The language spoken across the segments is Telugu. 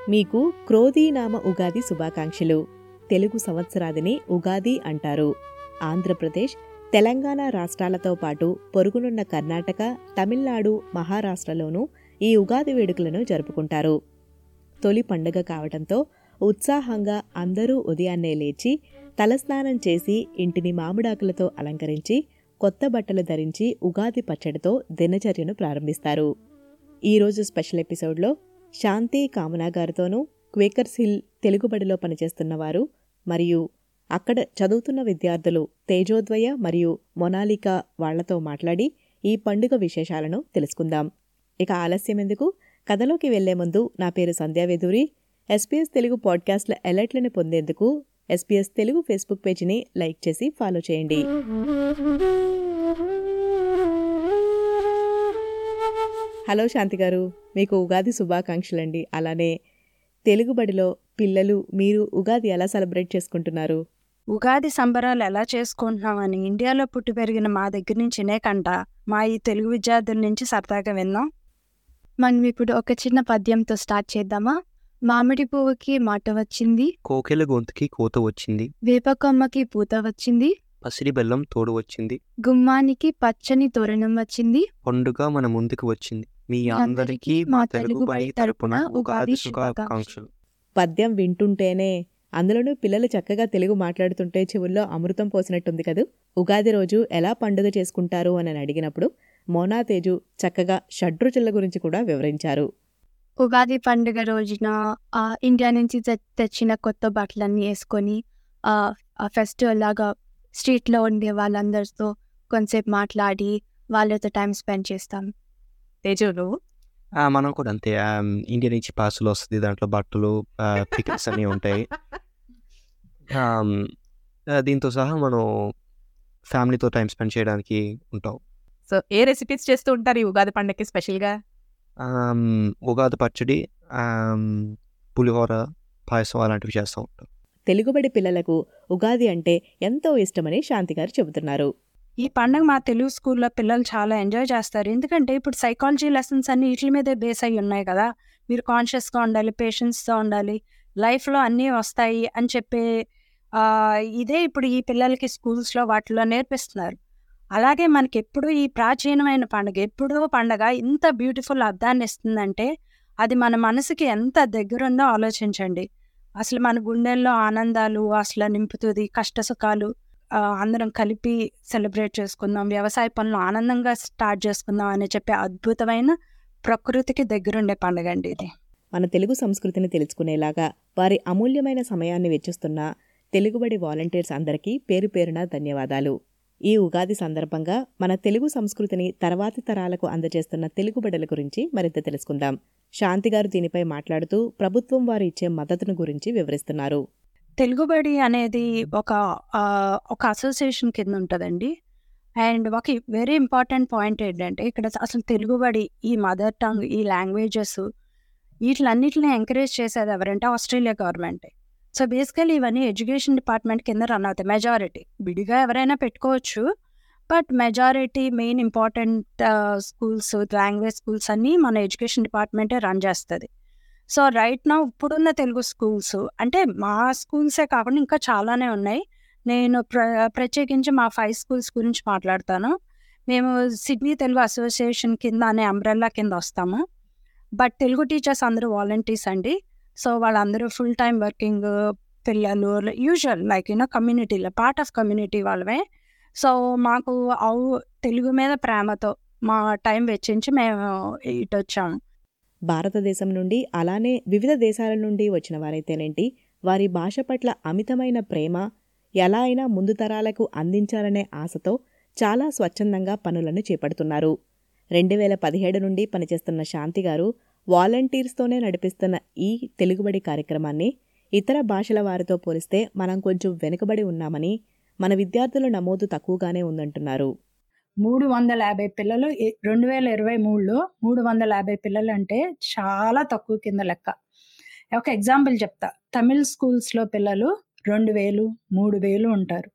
మీకు క్రోధీనామ ఉగాది శుభాకాంక్షలు తెలుగు సంవత్సరాదిని ఉగాది అంటారు ఆంధ్రప్రదేశ్ తెలంగాణ రాష్ట్రాలతో పాటు పొరుగునున్న కర్ణాటక తమిళనాడు మహారాష్ట్రలోనూ ఈ ఉగాది వేడుకలను జరుపుకుంటారు తొలి పండుగ కావడంతో ఉత్సాహంగా అందరూ ఉదయాన్నే లేచి తలస్నానం చేసి ఇంటిని మామిడాకులతో అలంకరించి కొత్త బట్టలు ధరించి ఉగాది పచ్చడితో దినచర్యను ప్రారంభిస్తారు ఈరోజు స్పెషల్ ఎపిసోడ్లో శాంతి కామనా గారితోనూ క్వేకర్స్ హిల్ తెలుగుబడిలో పనిచేస్తున్న వారు మరియు అక్కడ చదువుతున్న విద్యార్థులు తేజోద్వయ మరియు మొనాలిక వాళ్లతో మాట్లాడి ఈ పండుగ విశేషాలను తెలుసుకుందాం ఇక ఆలస్యం ఎందుకు కథలోకి వెళ్లే ముందు నా పేరు సంధ్యావేదూరి ఎస్పీఎస్ తెలుగు పాడ్కాస్ట్ల అలర్ట్లను పొందేందుకు ఎస్పీఎస్ తెలుగు ఫేస్బుక్ పేజీని లైక్ చేసి ఫాలో చేయండి హలో శాంతి గారు మీకు ఉగాది శుభాకాంక్షలండి అలానే తెలుగు బడిలో పిల్లలు మీరు ఉగాది ఎలా సెలబ్రేట్ చేసుకుంటున్నారు ఉగాది సంబరాలు ఎలా చేసుకుంటున్నామని ఇండియాలో పుట్టి పెరిగిన మా దగ్గర నుంచి కంట మా ఈ తెలుగు విద్యార్థుల నుంచి సరదాగా విన్నాం మనం ఇప్పుడు ఒక చిన్న పద్యంతో స్టార్ట్ చేద్దామా మామిడి పువ్వుకి మాట వచ్చింది కోకిల గొంతుకి కోత వచ్చింది వేప కొమ్మకి పూత వచ్చింది పసిడి బెల్లం తోడు వచ్చింది గుమ్మానికి పచ్చని తోరణం వచ్చింది పండుగ మన ముందుకు వచ్చింది మీ అందరికీ మా తెలుగు బడి తరపున ఉగాది శుభాకాంక్షలు పద్యం వింటుంటేనే అందులోనూ పిల్లలు చక్కగా తెలుగు మాట్లాడుతుంటే చెవుల్లో అమృతం పోసినట్టుంది కదూ ఉగాది రోజు ఎలా పండుగ చేసుకుంటారు అని అడిగినప్పుడు మోనా తేజు చక్కగా షడ్రుచుల గురించి కూడా వివరించారు ఉగాది పండుగ రోజున ఆ ఇండియా నుంచి తె- తెచ్చిన కొత్త బట్టలన్నీ వేసుకొని ఆ ఆ ఫెస్టివల్ లాగా స్ట్రీట్లో ఉండే వాళ్ళందరితో కొంతసేపు మాట్లాడి వాళ్ళతో టైం స్పెండ్ చేస్తాం తేజులు ఆ, మనం కూడా అంతే ఆ, ఇండియా నుంచి పార్సల్ వస్తుంది దాంట్లో బట్టలు పికెట్స్ అన్నీ ఉంటాయి ఆ, ఆ, దీంతో సహా మనం ఫ్యామిలీతో టైం స్పెండ్ చేయడానికి ఉంటాం సో ఏ రెసిపీస్ చేస్తూ ఉంటారు ఈ ఉగాది పండగకి స్పెషల్గా ఆమ్, ఉగాది పచ్చడి ఆమ్, పులిహోర పాయసం అలాంటివి చేస్తూ ఉంటాం తెలుగుబడి పిల్లలకు ఉగాది అంటే ఎంతో ఇష్టమని శాంతి గారు చెబుతున్నారు ఈ పండుగ మా తెలుగు స్కూల్లో పిల్లలు చాలా ఎంజాయ్ చేస్తారు ఎందుకంటే ఇప్పుడు సైకాలజీ లెసన్స్ అన్ని వీటి మీదే బేస్ అయి ఉన్నాయి కదా మీరు కాన్షియస్గా ఉండాలి పేషెన్స్తో ఉండాలి లైఫ్లో అన్నీ వస్తాయి అని చెప్పే ఆ, ఇదే ఇప్పుడు ఈ పిల్లలకి స్కూల్స్లో వాటిలో నేర్పిస్తున్నారు అలాగే మనకి ఎప్పుడు ఈ ప్రాచీనమైన పండుగ ఎప్పుడో పండగ ఇంత బ్యూటిఫుల్ అర్థాన్ని ఇస్తుందంటే అది మన మనసుకి ఎంత దగ్గరుందో ఆలోచించండి అసలు మన గుండెల్లో ఆనందాలు అసలు నింపుతుంది కష్ట సుఖాలు ఆ, అందరం కలిపి సెలబ్రేట్ చేసుకుందాం వ్యవసాయ పనులు ఆనందంగా స్టార్ట్ చేసుకుందాం అని చెప్పే అద్భుతమైన ప్రకృతికి దగ్గరుండే పండుగ అండి ఇది మన తెలుగు సంస్కృతిని తెలుసుకునేలాగా వారి అమూల్యమైన సమయాన్ని వెచ్చిస్తున్న తెలుగుబడి వాలంటీర్స్ అందరికీ పేరు పేరున ధన్యవాదాలు ఈ ఉగాది సందర్భంగా మన తెలుగు సంస్కృతిని తర్వాతి తరాలకు అందజేస్తున్న తెలుగుబడుల గురించి మరింత తెలుసుకుందాం శాంతి గారు దీనిపై మాట్లాడుతూ ప్రభుత్వం వారు ఇచ్చే మద్దతును గురించి వివరిస్తున్నారు తెలుగుబడి అనేది ఒక ఆ, ఒక అసోసియేషన్ కింద ఉంటుందండి అండ్ ఒక వెరీ ఇంపార్టెంట్ పాయింట్ ఏంటంటే ఇక్కడ అసలు తెలుగుబడి ఈ మదర్ టంగ్ ఈ లాంగ్వేజెస్ వీటిలన్నిటిని ఎంకరేజ్ చేసేది ఎవరంటే ఆస్ట్రేలియా గవర్నమెంట్ సో బేసికలీ ఇవన్నీ ఎడ్యుకేషన్ డిపార్ట్మెంట్ కింద రన్ అవుతాయి మెజారిటీ విడిగా ఎవరైనా పెట్టుకోవచ్చు but majority main important schools language schools అన్నీ మన ఎడ్యుకేషన్ డిపార్ట్మెంటే రన్ చేస్తుంది సో రైట్ నా ఇప్పుడున్న తెలుగు స్కూల్స్ అంటే మా స్కూల్సే కాకుండా ఇంకా చాలానే ఉన్నాయి నేను ప్ర ప్రత్యేకించి మా ఫైవ్ స్కూల్స్ గురించి మాట్లాడతాను మేము సిడ్నీ తెలుగు అసోసియేషన్ కింద అనే అంబ్రెల్లా కింద వస్తాము బట్ తెలుగు టీచర్స్ అందరూ వాలంటీర్స్ అండి సో వాళ్ళందరూ ఫుల్ టైం వర్కింగ్ పిల్లలు యూజువల్ లైక్ యూనో కమ్యూనిటీలో పార్ట్ ఆఫ్ కమ్యూనిటీ వాళ్ళమే సో మాకు అవు తెలుగు మీద ప్రేమతో మా టైం వెచ్చించి మేము ఇటు వచ్చాము భారతదేశం నుండి అలానే వివిధ దేశాల నుండి వచ్చిన వారైతేనేంటి వారి భాష పట్ల అమితమైన ప్రేమ ఎలా అయినా ముందు తరాలకు అందించాలనే ఆశతో చాలా స్వచ్ఛందంగా పనులను చేపడుతున్నారు రెండు వేల పదిహేడు నుండి పనిచేస్తున్న శాంతి గారు వాలంటీర్స్తోనే నడిపిస్తున్న ఈ తెలుగుబడి కార్యక్రమాన్ని ఇతర భాషల వారితో పోలిస్తే మనం కొంచెం వెనుకబడి ఉన్నామని మన విద్యార్థుల నమోదు తక్కువగానే ఉందంటున్నారు మూడు వందల యాభై పిల్లలు ఈ- రెండు వేల ఇరవై మూడులో మూడు వందల యాభై పిల్లలు అంటే చాలా తక్కువ కింద లెక్క ఒక ఎగ్జాంపుల్ చెప్తా తమిళ్ స్కూల్స్లో పిల్లలు రెండు వేలు మూడు వేలు ఉంటారు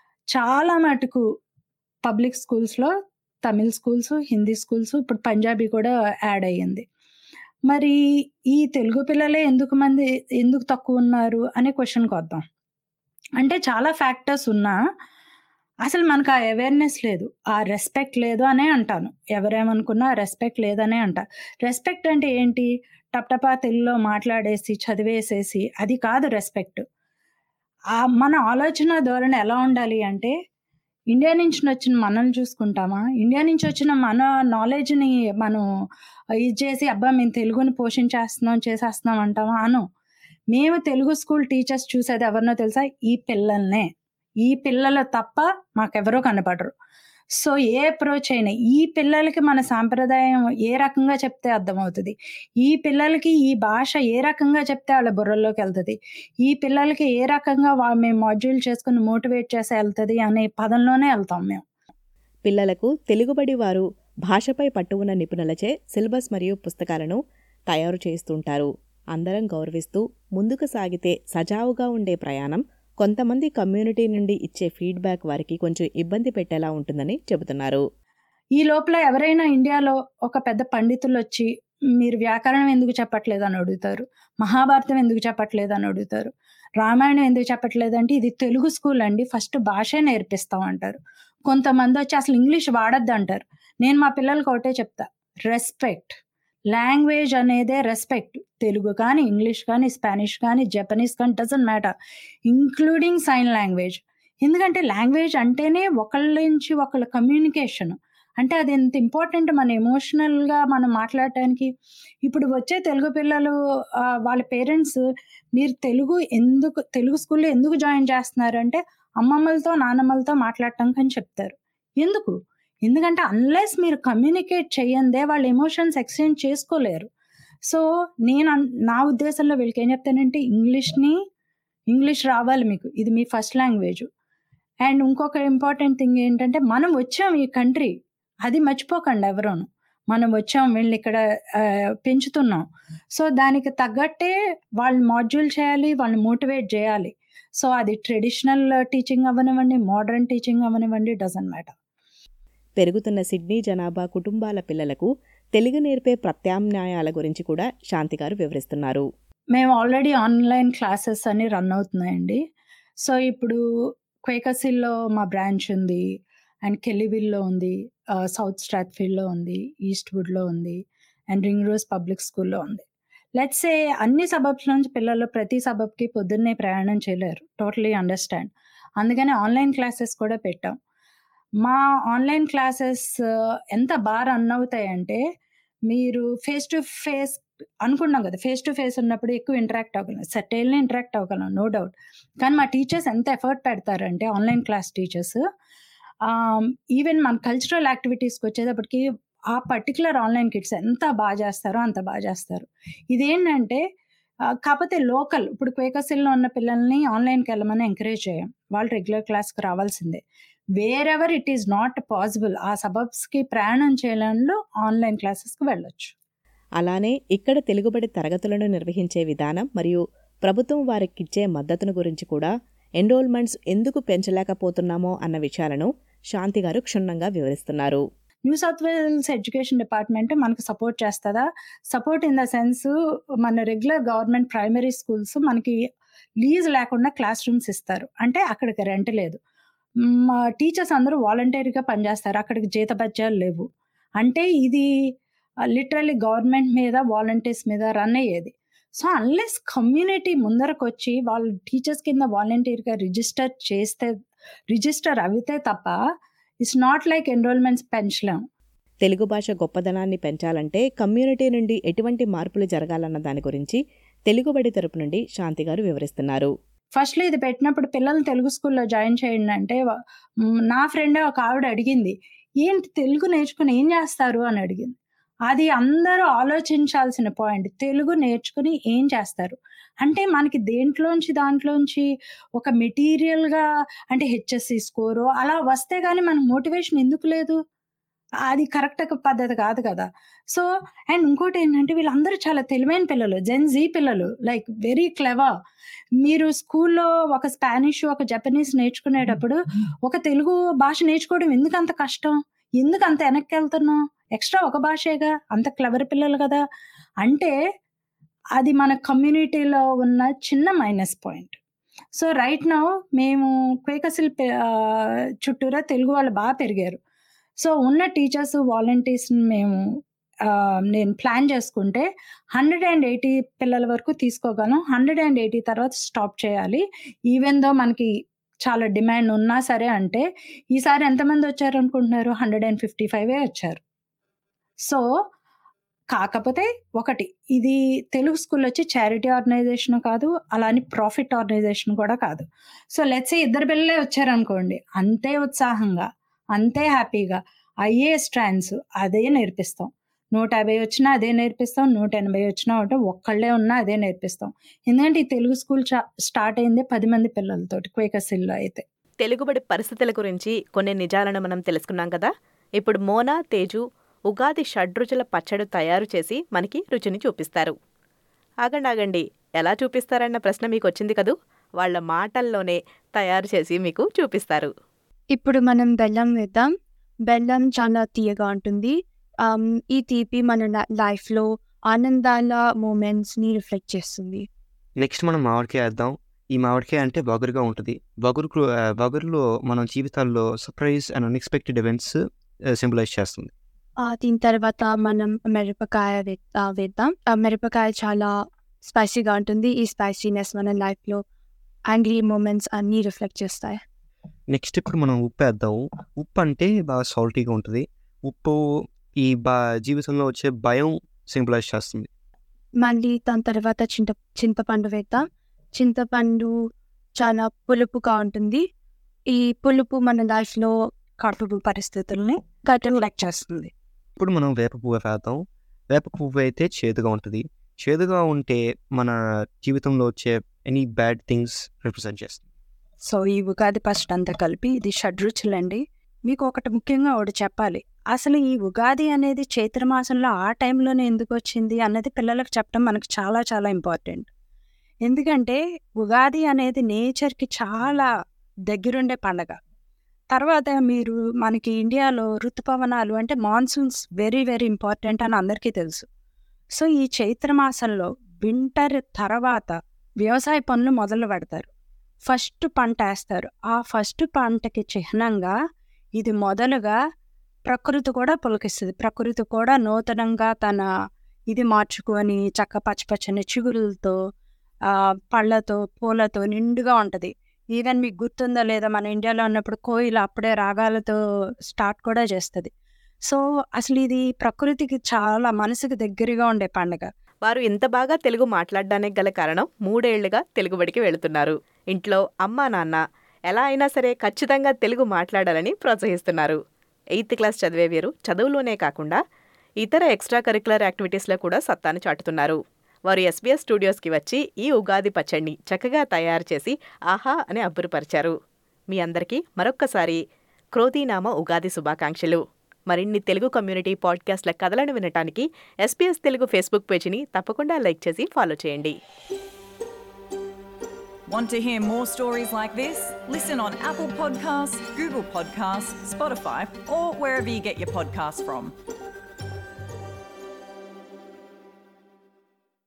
చాలా మటుకు పబ్లిక్ స్కూల్స్లో తమిళ్ స్కూల్స్ హిందీ స్కూల్స్ ఇప్పుడు పంజాబీ కూడా యాడ్ అయ్యింది మరి ఈ తెలుగు పిల్లలే ఎందుకు మంది ఎందుకు తక్కువ ఉన్నారు అనే క్వశ్చన్కి వద్దాం అంటే చాలా ఫ్యాక్టర్స్ ఉన్నా అసలు మనకు ఆ అవేర్నెస్ లేదు ఆ రెస్పెక్ట్ లేదు అనే అంటాను ఎవరేమనుకున్నా రెస్పెక్ట్ లేదనే అంట రెస్పెక్ట్ అంటే ఏంటి టప్టపా తెలుగులో మాట్లాడేసి చదివేసేసి అది కాదు రెస్పెక్ట్ ఆ మన ఆలోచన ధోరణి ఎలా ఉండాలి అంటే ఇండియా నుంచి వచ్చిన మనల్ని చూసుకుంటామా ఇండియా నుంచి వచ్చిన మన నాలెడ్జ్ని మనం ఇది చేసి అబ్బా మేము తెలుగుని పోషించేస్తున్నాం చేసేస్తున్నాం అంటామా అను మేము తెలుగు స్కూల్ టీచర్స్ చూసేది ఎవరినో తెలుసా ఈ పిల్లల్నే ఈ పిల్లలు తప్ప మాకెవరో కనపడరు సో ఏ అప్రోచ్ అయినా ఈ పిల్లలకి మన సాంప్రదాయం ఏ రకంగా చెప్తే అర్థమవుతుంది ఈ పిల్లలకి ఈ భాష ఏ రకంగా చెప్తే వాళ్ళ బుర్రల్లోకి వెళ్తుంది ఈ పిల్లలకి ఏ రకంగా వా- మేము మాడ్యూల్ చేసుకుని మోటివేట్ చేసి వెళ్తుంది అనే పదంలోనే వెళ్తాం మేము పిల్లలకు తెలుగుబడి వారు భాషపై పట్టు ఉన్న నిపుణులచే సిలబస్ మరియు పుస్తకాలను తయారు చేస్తుంటారు అందరం గౌరవిస్తూ ముందుకు సాగితే సజావుగా ఉండే ప్రయాణం కొంతమంది కమ్యూనిటీ నుండి ఇచ్చే ఫీడ్బ్యాక్ వారికి కొంచెం ఇబ్బంది పెట్టేలా ఉంటుందని చెబుతున్నారు ఈ లోపల ఎవరైనా ఇండియాలో ఒక పెద్ద పండితులు వచ్చి మీరు వ్యాకరణం ఎందుకు చెప్పట్లేదు అని అడుగుతారు మహాభారతం ఎందుకు చెప్పట్లేదు అని అడుగుతారు రామాయణం ఎందుకు చెప్పట్లేదు అంటే ఇది తెలుగు స్కూల్ అండి ఫస్ట్ భాషే నేర్పిస్తాం అంటారు కొంతమంది వచ్చి అసలు ఇంగ్లీష్ వాడద్దు అంటారు నేను మా పిల్లలకి ఒకటే చెప్తా రెస్పెక్ట్ లాంగ్వేజ్ అనేదే రెస్పెక్ట్ తెలుగు కానీ ఇంగ్లీష్ కానీ స్పానిష్ కానీ జపనీస్ కానీ doesn't matter including sign language ఎందుకంటే లాంగ్వేజ్ అంటేనే ఒకళ్ళ నుంచి ఒకళ్ళ కమ్యూనికేషన్ అంటే అది ఎంత ఇంపార్టెంట్ మన ఎమోషనల్గా మనం మాట్లాడటానికి ఇప్పుడు వచ్చే తెలుగు పిల్లలు ఆ, వాళ్ళ పేరెంట్స్ మీరు తెలుగు ఎందుకు తెలుగు స్కూల్లో ఎందుకు జాయిన్ చేస్తున్నారంటే అమ్మమ్మలతో నాన్నమ్మలతో మాట్లాడటానికి అని చెప్తారు ఎందుకు ఎందుకంటే అన్లెస్ మీరు కమ్యూనికేట్ చేయందే వాళ్ళ ఎమోషన్స్ ఎక్స్చేంజ్ చేసుకోలేరు సో నేను అన్- నా ఉద్దేశంలో వీళ్ళకి ఏం చెప్తానంటే ఇంగ్లీష్ని ఇంగ్లీష్ రావాలి మీకు ఇది మీ ఫస్ట్ లాంగ్వేజ్ అండ్ ఇంకొక ఇంపార్టెంట్ థింగ్ ఏంటంటే మనం వచ్చాం ఈ కంట్రీ అది మర్చిపోకండి ఎవరోను మనం వచ్చాం వీళ్ళు ఇక్కడ ఆ, పెంచుతున్నాం సో దానికి తగ్గట్టే వాళ్ళు మాడ్యూల్ చేయాలి వాళ్ళని మోటివేట్ చేయాలి సో అది ట్రెడిషనల్ టీచింగ్ అవ్వనివ్వండి మోడర్న్ టీచింగ్ అవ్వనివ్వండి డజన్ మ్యాటర్ పెరుగుతున్న సిడ్నీ జనాభా కుటుంబాల పిల్లలకు తెలుగు నేర్పే ప్రత్యామ్నాయాల గురించి కూడా శాంతి గారు వివరిస్తున్నారు మేము ఆల్రెడీ ఆన్లైన్ క్లాసెస్ అన్ని రన్ అవుతున్నాయండి సో ఇప్పుడు క్వేకసిల్లో మా బ్రాంచ్ ఉంది అండ్ కెలివిల్లో ఉంది ఆ, సౌత్ స్ట్రాత్ఫీల్డ్లో ఉంది ఈస్ట్ వుడ్లో ఉంది అండ్ రింగ్ రోజ్ పబ్లిక్ స్కూల్లో ఉంది లెట్స్ ఏ అన్ని సబబ్స్ నుంచి పిల్లలు ప్రతి సబబ్కి పొద్దున్నే ప్రయాణం చేయలేరు టోటలీ అండర్స్టాండ్ అందుకని ఆన్లైన్ క్లాసెస్ కూడా పెట్టాం మా ఆన్లైన్ క్లాసెస్ ఎంత బాగా రన్ అవుతాయంటే మీరు ఫేస్ టు ఫేస్ అనుకున్నాం కదా ఫేస్ టు ఫేస్ ఉన్నప్పుడు ఎక్కువ ఇంటరాక్ట్ అవ్వగలం సర్టైల్ని ఇంటరాక్ట్ అవ్వగలం నో డౌట్ కానీ మా టీచర్స్ ఎంత ఎఫర్ట్ పెడతారంటే ఆన్లైన్ క్లాస్ టీచర్స్ ఈవెన్ మన కల్చరల్ యాక్టివిటీస్కి వచ్చేటప్పటికి ఆ పర్టికులర్ ఆన్లైన్ కిడ్స్ ఎంత బాగా చేస్తారో అంత బాగా చేస్తారు ఇదేంటంటే ఆ, కాకపోతే లోకల్ ఇప్పుడు క్వేకసిల్లో ఉన్న పిల్లల్ని ఆన్లైన్కి వెళ్ళమని ఎంకరేజ్ చేయం వాళ్ళు రెగ్యులర్ క్లాస్కి రావాల్సిందే wherever it is not possible ఆ సబబ్స్కి ప్రయాణం చేయడంలో ఆన్లైన్ క్లాసెస్కి వెళ్ళొచ్చు అలానే ఇక్కడ తెలుగుబడి తరగతులను నిర్వహించే విధానం మరియు ప్రభుత్వం వారికిచ్చే మద్దతును గురించి కూడా ఎన్రోల్మెంట్స్ ఎందుకు పెంచలేకపోతున్నామో అన్న విషయాలను శాంతి గారు క్షుణ్ణంగా వివరిస్తున్నారు New South Wales education department మనకు సపోర్ట్ చేస్తుందా సపోర్ట్ ఇన్ ద సెన్స్ మన రెగ్యులర్ గవర్నమెంట్ ప్రైమరీ స్కూల్స్ మనకి లీజ్ లేకుండా క్లాస్ రూమ్స్ ఇస్తారు అంటే అక్కడికి రెంట్ లేదు మా టీచర్స్ అందరూ వాలంటీర్గా పనిచేస్తారు అక్కడికి జీతభత్యాలు లేవు అంటే ఇది లిటరల్లీ గవర్నమెంట్ మీద వాలంటీర్స్ మీద రన్ అయ్యేది సో అన్లెస్ కమ్యూనిటీ ముందరకు వచ్చి వాళ్ళు టీచర్స్ కింద వాలంటీర్గా రిజిస్టర్ చేస్తే రిజిస్టర్ అవితే తప్ప ఇట్స్ నాట్ లైక్ ఎన్రోల్మెంట్స్ పెంచలేం తెలుగు భాష గొప్పదనాన్ని పెంచాలంటే కమ్యూనిటీ నుండి ఎటువంటి మార్పులు జరగాలన్న దాని గురించి తెలుగుబడి తరపు నుండి శాంతి గారు వివరిస్తున్నారు ఫస్ట్లో ఇది పెట్టినప్పుడు పిల్లల్ని తెలుగు స్కూల్లో జాయిన్ చేయండి అంటే వ- మ్, నా ఫ్రెండ్ ఒక ఆవిడ అడిగింది ఏంటి తెలుగు నేర్చుకుని ఏం చేస్తారు అని అడిగింది అది అందరూ ఆలోచించాల్సిన పాయింట్ తెలుగు నేర్చుకుని ఏం చేస్తారు అంటే మనకి దేంట్లోంచి దాంట్లోంచి ఒక మెటీరియల్గా అంటే హెచ్ఎస్సి స్కోరు అలా వస్తే కానీ మనకు మోటివేషన్ ఎందుకు లేదు అది కరెక్ట్ పద్ధతి కాదు కదా సో అండ్ ఇంకోటి ఏంటంటే వీళ్ళందరూ చాలా తెలివైన పిల్లలు జెన్ జీ పిల్లలు లైక్ వెరీ క్లెవర్ మీరు స్కూల్లో ఒక స్పానిష్ ఒక జపనీస్ నేర్చుకునేటప్పుడు ఒక తెలుగు భాష నేర్చుకోవడం ఎందుకు అంత కష్టం ఎందుకు అంత వెనక్కి వెళ్తున్నాం ఎక్స్ట్రా ఒక భాషేగా అంత క్లవర్ పిల్లలు కదా అంటే అది మన కమ్యూనిటీలో ఉన్న చిన్న minus point so right now మేము క్వేకసిల్ చుట్టూరా తెలుగు వాళ్ళు బాగా పెరిగారు సో ఉన్న టీచర్స్ వాలంటీర్స్ని మేము ఆ, నేను ప్లాన్ చేసుకుంటే హండ్రెడ్ అండ్ ఎయిటీ పిల్లల వరకు తీసుకోగలం హండ్రెడ్ అండ్ ఎయిటీ తర్వాత స్టాప్ చేయాలి ఈవెన్ దో మనకి చాలా డిమాండ్ ఉన్నా సరే అంటే ఈసారి ఎంతమంది వచ్చారు అనుకుంటున్నారు హండ్రెడ్ అండ్ ఫిఫ్టీ ఫైవే వచ్చారు సో కాకపోతే ఒకటి ఇది తెలుగు స్కూల్ వచ్చి చారిటీ ఆర్గనైజేషన్ కాదు అలాని ప్రాఫిట్ ఆర్గనైజేషన్ కూడా కాదు సో లెట్స్ ఇద్దరు పిల్లలే వచ్చారనుకోండి అంతే ఉత్సాహంగా అంతే హ్యాపీగా అయ్యే స్ట్రాండ్స్ అదే నేర్పిస్తాం నూట యాభై వచ్చినా అదే నేర్పిస్తాం నూట ఎనభై వచ్చినా ఒకటే ఒక్కళ్ళే ఉన్నా అదే నేర్పిస్తాం ఎందుకంటే ఈ తెలుగు స్కూల్ చా- స్టార్ట్ అయిందే పది మంది పిల్లలతోటి క్వేకసిల్లో అయితే తెలుగుబడి పరిస్థితుల గురించి కొన్ని నిజాలను మనం తెలుసుకున్నాం కదా ఇప్పుడు మోనా తేజు ఉగాది షడ్రుచుల పచ్చడి తయారు చేసి మనకి రుచిని చూపిస్తారు ఆగండి ఆగండి ఎలా చూపిస్తారన్న ప్రశ్న మీకు వచ్చింది కదూ వాళ్ళ మాటల్లోనే తయారు చేసి మీకు చూపిస్తారు ఇప్పుడు మనం బెల్లం వేద్దాం బెల్లం చాలా తీయగా ఉంటుంది ఆమ్, ఈ తీపి మన ల- లైఫ్లో ఆనందాల మూమెంట్స్ని రిఫ్లెక్ట్ చేస్తుంది నెక్స్ట్ మనం మామిడికాయ వేద్దాం ఈ మామిడికాయ అంటే వగరుగా ఉంటుంది వగరు వగరులో మనం జీవితాల్లో surprise and unexpected events symbolise చేస్తుంది ఆ, దీని తర్వాత మనం మిరపకాయ వే- ఆ, వేద్దాం ఆ మిరపకాయ చాలా స్పైసీగా ఉంటుంది ఈ స్పైసీనెస్ మన లైఫ్లో యాంగ్రీ మూమెంట్స్ అన్నీ రిఫ్లెక్ట్ చేస్తాయి నెక్స్ట్ ఇప్పుడు మనం ఉప్పు వేద్దాం ఉప్పు అంటే బాగా సాల్టీగా ఉంటుంది ఉప్పు ఈ బా జీవితంలో వచ్చే భయం సింబలైజ్ చేస్తుంది మళ్ళీ దాని తర్వాత చింత చింతపండు వేద్దాం చింతపండు చాలా పులుపుగా ఉంటుంది ఈ పులుపు మన లైఫ్లో కటుడు పరిస్థితుల్ని రిఫ్లెక్ట్ చేస్తుంది ఇప్పుడు మనం వేప పువ్వు వేద్దాం వేప పువ్వు అయితే చేదుగా ఉంటుంది చేదుగా ఉంటే మన జీవితంలో వచ్చే ఎనీ బ్యాడ్ థింగ్స్ రిప్రజెంట్ చేస్తుంది సో ఈ ఉగాది పచ్చడి అంతా కలిపి ఇది షడ్రుచులండి మీకు ఒకటి ముఖ్యంగా ఒకటి చెప్పాలి అసలు ఈ ఉగాది అనేది చైత్ర మాసంలో ఆ టైంలోనే ఎందుకు వచ్చింది అన్నది పిల్లలకు చెప్పడం మనకు చాలా చాలా ఇంపార్టెంట్ ఎందుకంటే ఉగాది అనేది నేచర్కి చాలా దగ్గరుండే పండగ తర్వాత మీరు మనకి ఇండియాలో ఋతుపవనాలు అంటే మాన్సూన్స్ వెరీ వెరీ ఇంపార్టెంట్ అని అందరికీ తెలుసు సో ఈ చైత్ర మాసంలో వింటర్ తర్వాత వ్యవసాయ పనులు మొదలు పెడతారు ఫస్ట్ పంట వేస్తారు ఆ ఫస్ట్ పంటకి చిహ్నంగా ఇది మొదలుగా ప్రకృతి కూడా పులకిస్తుంది ప్రకృతి కూడా నూతనంగా తన ఇది మార్చుకొని చక్క పచ్చపచ్చని చిగురులతో ఆ, పళ్ళతో పూలతో నిండుగా ఉంటుంది ఈవెన్ మీకు గుర్తుందో లేదా మన ఇండియాలో ఉన్నప్పుడు కోయిల అప్పుడే రాగాలతో స్టార్ట్ కూడా చేస్తుంది సో అసలు ఇది ప్రకృతికి చాలా మనసుకు దగ్గరగా ఉండే పండుగ వారు ఇంత బాగా తెలుగు మాట్లాడడానికి గల కారణం మూడేళ్లుగా తెలుగుబడికి వెళుతున్నారు ఇంట్లో అమ్మా నాన్న ఎలా అయినా సరే ఖచ్చితంగా తెలుగు మాట్లాడాలని ప్రోత్సహిస్తున్నారు ఎయిత్ క్లాస్ చదివే వీరు చదువులోనే కాకుండా ఇతర ఎక్స్ట్రా కరికులర్ యాక్టివిటీస్లో కూడా సత్తాను చాటుతున్నారు వారు ఎస్బీఎస్ స్టూడియోస్కి వచ్చి ఈ ఉగాది పచ్చడిని చక్కగా తయారు చేసి ఆహా అని అబ్బురుపరిచారు మీ అందరికీ మరొక్కసారి క్రోధీనామ ఉగాది శుభాకాంక్షలు మరిన్ని తెలుగు కమ్యూనిటీ పాడ్కాస్ట్ల కథలను వినటానికి ఎస్పీఎస్ తెలుగు ఫేస్బుక్ పేజీని తప్పకుండా లైక్ చేసి ఫాలో చేయండి Want to hear more stories like this? Listen on Apple Podcasts, Google Podcasts, Spotify, or wherever you get your podcasts from.